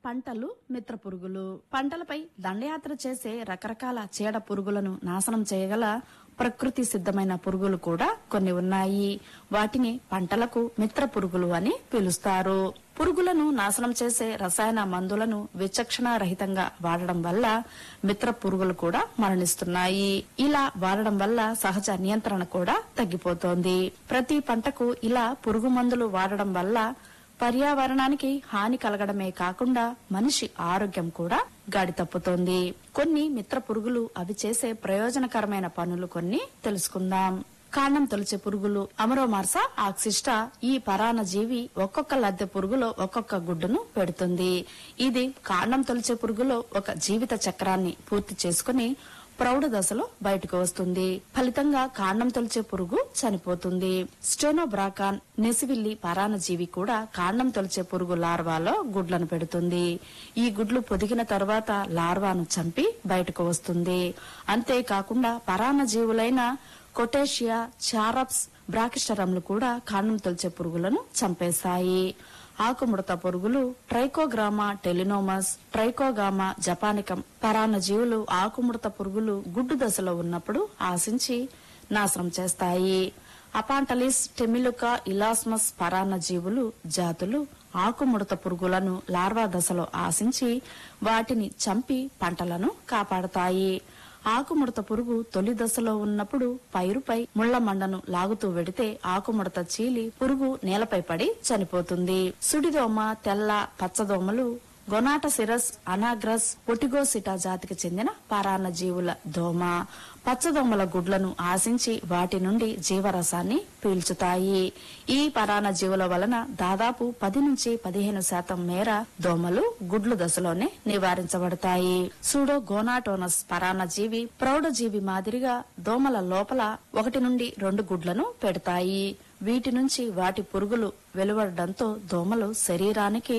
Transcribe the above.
పంటలు మిత్ర పురుగులు పంటలపై దండయాత్ర చేసే రకరకాల చీడ పురుగులను నాశనం చేయగల ప్రకృతి సిద్ధమైన పురుగులు కూడా కొన్ని ఉన్నాయి వాటిని పంటలకు మిత్ర పురుగులు అని పిలుస్తారు పురుగులను నాశనం చేసే రసాయన మందులను విచక్షణ రహితంగా వాడడం వల్ల మిత్ర పురుగులు కూడా మరణిస్తున్నాయి ఇలా వాడడం వల్ల సహజ నియంత్రణ కూడా తగ్గిపోతోంది ప్రతి పంటకు ఇలా పురుగు మందులు వాడడం వల్ల పర్యావరణానికి హాని కలగడమే కాకుండా మనిషి ఆరోగ్యం కూడా గాడి తప్పుతోంది కొన్ని మిత్ర పురుగులు అవి చేసే ప్రయోజనకరమైన పనులు కొన్ని తెలుసుకుందాం కాండం తొలిచే పురుగులు అమరోమార్సా ఆక్సిస్ట ఈ పరాణ జీవి ఒక్కొక్క లద్దె పురుగులో ఒక్కొక్క గుడ్డును పెడుతుంది ఇది కాండం తొలిచే పురుగులో ఒక జీవిత చక్రాన్ని పూర్తి చేసుకుని ప్రౌఢ దశలో బయటకు వస్తుంది ఫలితంగా కాండం తొలిచే పురుగు చనిపోతుంది స్టెనోబ్రాకాన్ నెసివిల్లి పరాన్నజీవి కూడా కాండం తొలిచే పురుగు లార్వాలో గుడ్లను పెడుతుంది ఈ గుడ్లు పొదిగిన తర్వాత లార్వాను చంపి బయటకు వస్తుంది అంతేకాకుండా పరాన్నజీవులైన కొటేషియా చారప్స్ బ్రాకిస్టరమ్లు కూడా కాండం తొలిచే పురుగులను చంపేస్తాయి ఆకుముడత పురుగులు ట్రైకోగ్రామా టెలినోమస్ ట్రైకోగామా జపానికం పరాన్న జీవులు ఆకుముడత పురుగులు గుడ్డు దశలో ఉన్నప్పుడు ఆశించి నాశనం చేస్తాయి అపాంటలిస్ టెమిలుకా ఇలాస్మస్ పరాన్న జీవులు జాతులు ఆకుముడత పురుగులను లార్వా దశలో ఆశించి వాటిని చంపి పంటలను కాపాడతాయి ఆకుముడత పురుగు తొలి దశలో ఉన్నప్పుడు పైరుపై ముళ్ల మండను లాగుతూ వెడితే ఆకుముడత చీలి పురుగు నేలపై పడి చనిపోతుంది సుడిదోమ తెల్ల పచ్చదోమలు గొనాటసిరస్ అనాగ్రస్ పొటిగోసిటా జాతికి చెందిన పరాన్న జీవుల దోమ పచ్చదోమల గుడ్లను ఆశించి వాటి నుండి జీవరసాన్ని పీల్చుతాయి ఈ పరాన్న జీవుల వలన దాదాపు పది నుంచి పదిహేను శాతం మేర దోమలు గుడ్లు దశలోనే నివారించబడతాయి సూడో గోనాటోనస్ పరాన్న జీవి ప్రౌఢ జీవి మాదిరిగా దోమల లోపల ఒకటి నుండి రెండు గుడ్లను పెడతాయి వీటి నుంచి వాటి పురుగులు వెలువడడంతో దోమలు శరీరానికి